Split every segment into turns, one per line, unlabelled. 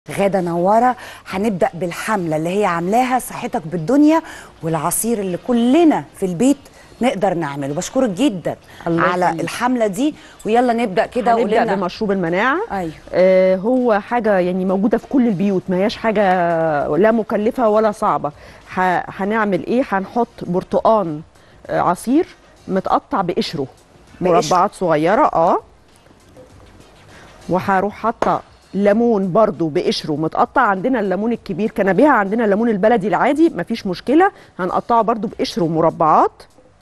غادة نوارة هنبدأ بالحملة اللي هي عاملاها صحتك بالدنيا والعصير اللي كلنا في البيت نقدر نعمله بشكرك جدا
الله
على
يخليك.
الحملة دي ويلا نبدأ كده قول
هنبدا
لنا
بمشروب المناعه
أيوه.
آه هو حاجه يعني موجوده في كل البيوت ما هياش حاجه لا مكلفه ولا صعبه ح- هنعمل ايه هنحط برتقان آه عصير متقطع بقشره
بقشره.
مربعات صغيره اه وهروح حاطه ليمون برضو بقشره متقطع عندنا الليمون الكبير كنبيها عندنا الليمون البلدي العادي مفيش مشكله هنقطعه برضو بقشره مربعات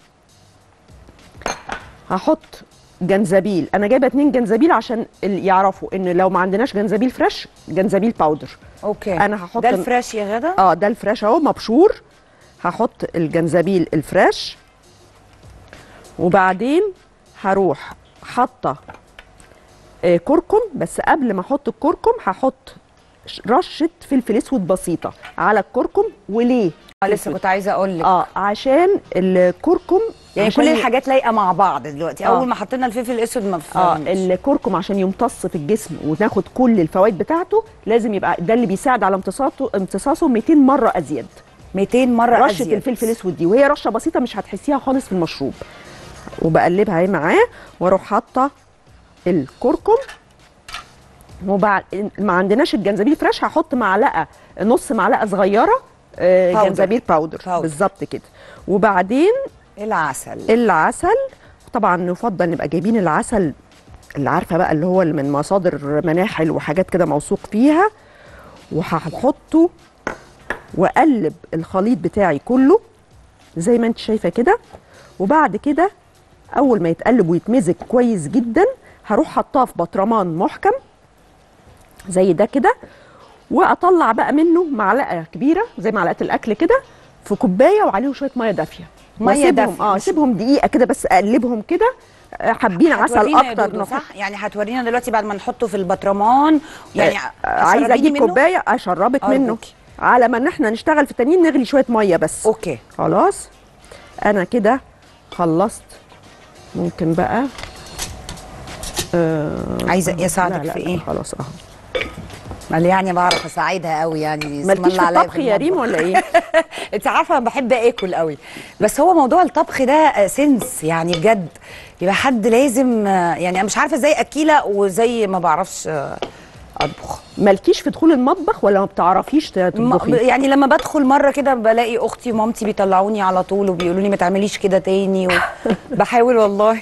هحط جنزبيل انا جايبه اتنين جنزبيل عشان ال- يعرفوا ان لو ما عندناش جنزبيل فريش جنزبيل باودر
اوكي
أنا هحط
ده
ال-
الفريش يا غادة
اه ده الفريش اهو مبشور هحط الجنزبيل الفريش وبعدين هروح حاطه آه كركم بس قبل ما احط الكركم هحط ش- رشه فلفل اسود بسيطه على الكركم وليه
آه لسه
فلفل؟
كنت عايزة اقول لك
اه عشان الكركم
يعني
عشان
كل
ي-
الحاجات لايقة مع بعض دلوقتي
آه.
اول ما حطينا الفلفل الاسود ما
اه
فهمتش
الكركم عشان يمتص في الجسم وناخد كل الفوائد بتاعته لازم يبقى ده اللي بيساعد على امتصاصه امتصاصه 200 مره ازيد
200 مرة
رشه
أزيد.
الفلفل الاسود دي وهي رشه بسيطه مش هتحسيها خالص في المشروب وبقلبها اهي معاه واروح حاطه الكركم وبعد ما عندناش الجنزبيل فريش هحط معلقه نص معلقه صغيره آه،
باودر.
جنزبيل باودر
باودر.
بالظبط كده وبعدين
العسل
العسل طبعا يفضل نبقى جايبين العسل اللي عارفه بقى اللي هو اللي من مصادر مناحل وحاجات كده موثوق فيها وهحطه واقلب الخليط بتاعي كله زي ما انت شايفه كده وبعد كده اول ما يتقلب ويتمزج كويس جدا هروح حطاه في برطمان محكم زي ده كده واطلع بقى منه معلقه كبيره زي معلقه الاكل كده في كوبايه وعليهم شويه ميه دافيه
مية
وأسيبهم-
دافية،
اه
مش-
اسيبهم دقيقه كده بس اقلبهم كده آه، حابين عسل
هتورينا يا
اكتر
دودو،
نحط-
صح يعني هتورينا دلوقتي بعد ما نحطه في البطرمان يعني
آه، عايزه
تشربيني
اجيب
منه؟
كوبايه اشربك منه
أرجوكي.
على ما ان احنا نشتغل في التانيين نغلي شويه ميه بس
اوكي
خلاص انا كده خلصت ممكن بقى آه
عايزه
لا
اساعدك
لا
في
لا
ايه
خلاص اهو
مال يعني بعرف اساعدها قوي يعني اسم
مالكيش
الله
في
عليا
الطبخ يا ريم
المطبخ.
ولا ايه
انت عارفه انا بحب اكل قوي بس هو موضوع الطبخ ده آه، سنس يعني بجد يبقى حد لازم آه، يعني انا مش عارفه ازاي اكيله وزي ما بعرفش آه، اطبخ
مالكيش في دخول المطبخ ولا ما بتعرفيش
ما-
تطبخي
يعني لما بدخل مره كده بلاقي اختي ومامتي بيطلعوني على طول وبيقولوا لي ما تعمليش كده تاني بحاول والله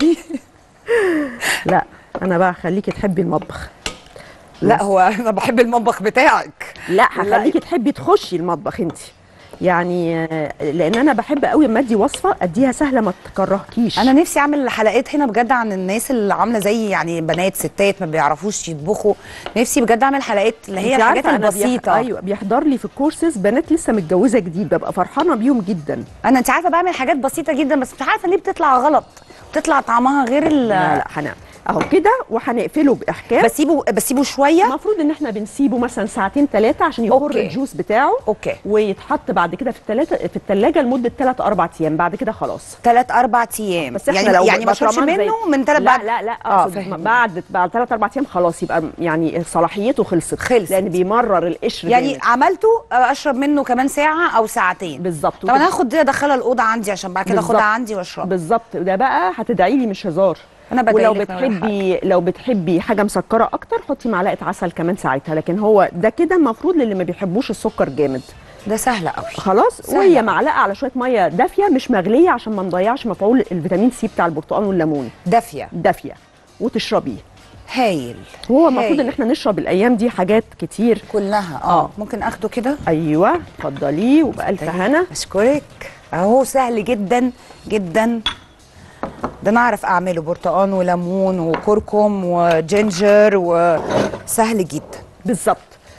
لا انا بقى خليكي تحبي المطبخ
لا هو انا بحب المطبخ بتاعك
لا هخليكي تحبي تخشي المطبخ انت يعني آه، لان انا بحب قوي اما ادي وصفه اديها سهله ما تكرهكيش
انا نفسي اعمل حلقات هنا بجد عن الناس اللي عامله زي يعني بنات ستات ما بيعرفوش يطبخوا نفسي بجد اعمل حلقات اللي هي
انت
الحاجات
عارفة أنا بيح-
البسيطه
ايوه بيحضر لي في الكورسز بنات لسه متجوزه جديد ببقى فرحانه بيهم جدا
انا انت عارفه بعمل حاجات بسيطه جدا بس مش عارفه ليه بتطلع غلط بتطلع طعمها غير ال
لا لا هنعمل اهو كده وهنقفله باحكام
بسيبه بسيبه شويه
المفروض ان احنا بنسيبه مثلا ساعتين ثلاثه عشان يخر
أوكي.
الجوس بتاعه
اوكي
ويتحط بعد كده في الثلاثه في الثلاجه لمده 3 4 ايام بعد كده خلاص
ثلاث اربع ايام
بس احنا
يعني
لو
يعني ما اشربش
برطمان زي-
منه من ثلاث
لا
بعد
لا لا
اه
أقصد
فاهم
بعد بعد 3 4 ايام خلاص يبقى يعني صلاحيته خلصت
خلصت.
لان بيمرر القشر
يعني
جامد.
عملته اشرب منه كمان ساعه او ساعتين
بالظبط
طب انا هاخد دي ادخلها الاوضه عندي عشان بعد كده
بالظبط.
اخدها عندي واشربها
بالظبط ده بقى هتدعي لي مش هزار
أنا بدعي
ولو
لك من غير
بتحبي لو بتحبي حاجه مسكره اكتر حطي معلقه عسل كمان ساعتها لكن هو ده كده المفروض للي ما بيحبوش السكر جامد
ده سهل قوي
خلاص
سهلة.
وهي معلقه على شويه ميه دافيه مش مغليه عشان ما نضيعش مفعول الفيتامين سي بتاع البرتقال والليمون
دافيه
دافيه وتشربيه
هايل
وهو المفروض
هايل.
ان احنا نشرب الايام دي حاجات كتير
كلها اه
آه.
ممكن اخده كده
ايوه اتفضليه وبالف هنا
اشكرك اهو سهل جدا جدا ده انا اعرف اعمله برتقان وليمون وكركم وجينجر وسهل جدا
بالظبط